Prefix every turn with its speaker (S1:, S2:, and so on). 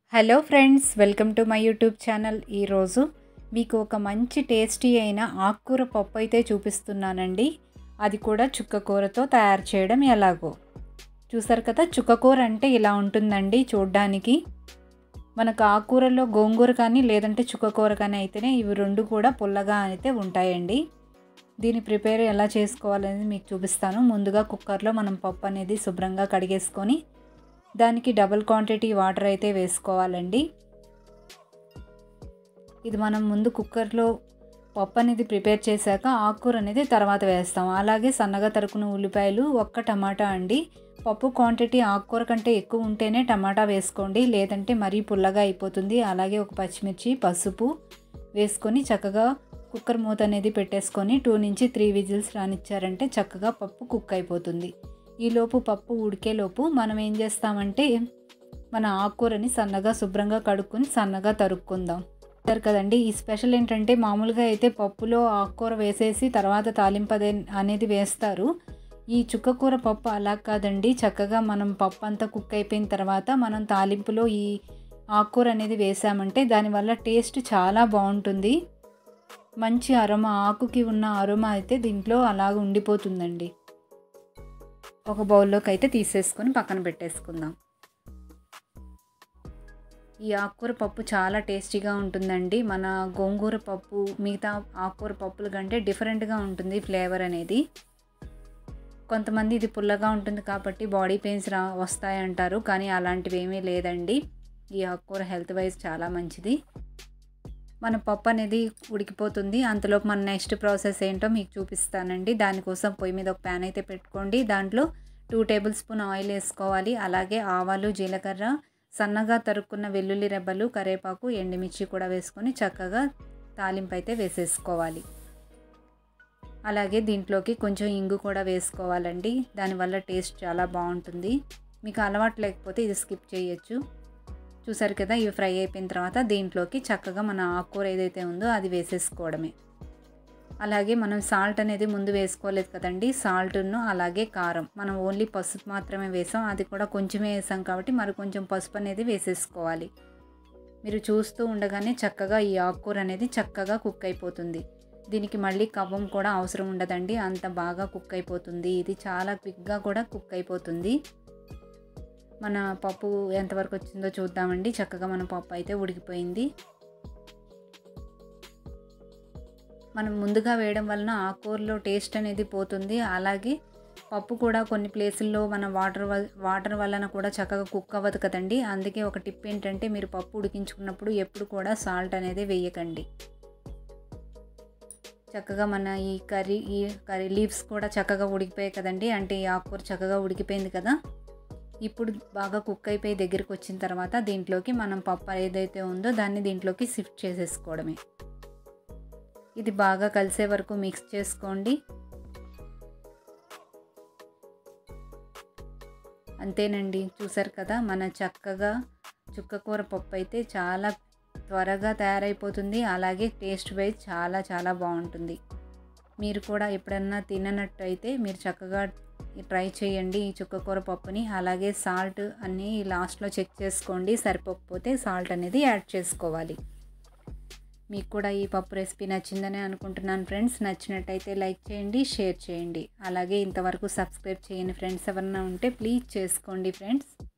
S1: hello friends welcome to my YouTube channel ఈరోజు మీకు ఒక మంచి టేస్టీ అయిన ఆకుకూర పప్పు అయితే చూపిస్తున్నానండి అది కూడా చుక్కకూరతో తయారు చేయడం ఎలాగో చూసారు కదా చుక్కకూర అంటే ఇలా ఉంటుందండి చూడ్డానికి మనకు ఆకుకూరలో గోంగూర కానీ లేదంటే చుక్కకూర కానీ అయితేనే ఇవి రెండు కూడా పుల్లగా అయితే ఉంటాయండి దీని ప్రిపేర్ ఎలా చేసుకోవాలనేది మీకు చూపిస్తాను ముందుగా కుక్కర్లో మనం పప్పు అనేది శుభ్రంగా కడిగేసుకొని దానికి డబుల్ క్వాంటిటీ వాటర్ అయితే వేసుకోవాలండి ఇది మనం ముందు కుక్కర్లో పప్పు అనేది ప్రిపేర్ చేశాక ఆకుకూర అనేది తర్వాత వేస్తాం అలాగే సన్నగా తరుకున్న ఉల్లిపాయలు ఒక్క టమాటా అండి పప్పు క్వాంటిటీ ఆకుకూర కంటే ఎక్కువ ఉంటేనే టమాటా వేసుకోండి లేదంటే మరీ పుల్లగా అయిపోతుంది అలాగే ఒక పచ్చిమిర్చి పసుపు వేసుకొని చక్కగా కుక్కర్ మూత అనేది పెట్టేసుకొని టూ నుంచి త్రీ విజిల్స్ రానిచ్చారంటే చక్కగా పప్పు కుక్ అయిపోతుంది ఈలోపు పప్పు ఉడికేలోపు మనం ఏం చేస్తామంటే మన ఆకుకూరని సన్నగా శుభ్రంగా కడుక్కొని సన్నగా తరుక్కుందాం అంటారు కదండి ఈ స్పెషల్ ఏంటంటే మామూలుగా అయితే పప్పులో ఆకుకూర వేసేసి తర్వాత తాలింపదే అనేది వేస్తారు ఈ చుక్కకూర పప్పు అలా కాదండి చక్కగా మనం పప్పు అంతా కుక్ అయిపోయిన తర్వాత మనం తాలింపులో ఈ ఆకుకూర అనేది వేసామంటే దానివల్ల టేస్ట్ చాలా బాగుంటుంది మంచి అరోమా ఆకుకి ఉన్న అరోమా అయితే దీంట్లో అలాగ ఉండిపోతుందండి ఒక బౌల్లోకి అయితే తీసేసుకొని పక్కన పెట్టేసుకుందాం ఈ ఆకుకూర పప్పు చాలా టేస్టీగా ఉంటుందండి మన గోంగూర పప్పు మిగతా ఆకుకూర పప్పుల కంటే డిఫరెంట్గా ఉంటుంది ఫ్లేవర్ అనేది కొంతమంది ఇది పుల్లగా ఉంటుంది కాబట్టి బాడీ పెయిన్స్ రా వస్తాయంటారు కానీ అలాంటివి ఏమీ లేదండి ఈ ఆకుకూర హెల్త్ వైజ్ చాలా మంచిది మన పప్పు అనేది ఉడికిపోతుంది అంతలోపు మన నెక్స్ట్ ప్రాసెస్ ఏంటో మీకు చూపిస్తానండి దానికోసం పొయ్యి మీద ఒక ప్యాన్ అయితే పెట్టుకోండి దాంట్లో టూ టేబుల్ స్పూన్ ఆయిల్ వేసుకోవాలి అలాగే ఆవాలు జీలకర్ర సన్నగా తరుక్కున్న వెల్లుల్లి రెబ్బలు కరేపాకు ఎండుమిర్చి కూడా వేసుకొని చక్కగా తాలింపు అయితే వేసేసుకోవాలి అలాగే దీంట్లోకి కొంచెం ఇంగు కూడా వేసుకోవాలండి దానివల్ల టేస్ట్ చాలా బాగుంటుంది మీకు అలవాటు లేకపోతే ఇది స్కిప్ చేయొచ్చు చూసారు కదా ఇవి ఫ్రై అయిపోయిన తర్వాత దీంట్లోకి చక్కగా మన ఆకుకూర ఏదైతే ఉందో అది వేసేసుకోవడమే అలాగే మనం సాల్ట్ అనేది ముందు వేసుకోలేదు కదండి సాల్ట్ను అలాగే కారం మనం ఓన్లీ పసుపు మాత్రమే వేసాం అది కూడా కొంచెమే వేసాం కాబట్టి మరి కొంచెం పసుపు అనేది వేసేసుకోవాలి మీరు చూస్తూ ఉండగానే చక్కగా ఈ ఆకుకూర అనేది చక్కగా కుక్ అయిపోతుంది దీనికి మళ్ళీ కవ్వం కూడా అవసరం ఉండదండి అంత బాగా కుక్ అయిపోతుంది ఇది చాలా క్విక్గా కూడా కుక్ అయిపోతుంది మన పప్పు ఎంతవరకు వచ్చిందో చూద్దామండి చక్కగా మన పప్పు అయితే ఉడికిపోయింది మనం ముందుగా వేయడం వలన ఆకుకూరలో టేస్ట్ అనేది పోతుంది అలాగే పప్పు కూడా కొన్ని ప్లేసుల్లో మన వాటర్ వాటర్ వలన కూడా చక్కగా కుక్ అవ్వదు కదండి అందుకే ఒక టిప్ ఏంటంటే మీరు పప్పు ఉడికించుకున్నప్పుడు ఎప్పుడు కూడా సాల్ట్ అనేది వేయకండి చక్కగా మన ఈ కర్రీ ఈ కర్రీ లీవ్స్ కూడా చక్కగా ఉడికిపోయాయి కదండి అంటే ఈ ఆకుకూర చక్కగా ఉడికిపోయింది కదా ఇప్పుడు బాగా కుక్ అయిపోయి దగ్గరికి వచ్చిన తర్వాత దీంట్లోకి మనం పప్పు ఏదైతే ఉందో దాన్ని దీంట్లోకి షిఫ్ట్ చేసేసుకోవడమే ఇది బాగా కలిసే వరకు మిక్స్ చేసుకోండి అంతేనండి చూసారు కదా మన చక్కగా చుక్కకూర పప్పు అయితే చాలా త్వరగా తయారైపోతుంది అలాగే టేస్ట్ వైజ్ చాలా చాలా బాగుంటుంది మీరు కూడా ఎప్పుడన్నా తిననట్టయితే మీరు చక్కగా ట్రై చేయండి ఈ చుక్కకూర పప్పుని అలాగే సాల్ట్ అన్నీ లాస్ట్లో చెక్ చేసుకోండి సరిపోకపోతే సాల్ట్ అనేది యాడ్ చేసుకోవాలి మీకు కూడా ఈ పప్పు రెసిపీ నచ్చిందని అనుకుంటున్నాను ఫ్రెండ్స్ నచ్చినట్టయితే లైక్ చేయండి షేర్ చేయండి అలాగే ఇంతవరకు సబ్స్క్రైబ్ చేయని ఫ్రెండ్స్ ఎవరన్నా ఉంటే ప్లీజ్ చేసుకోండి ఫ్రెండ్స్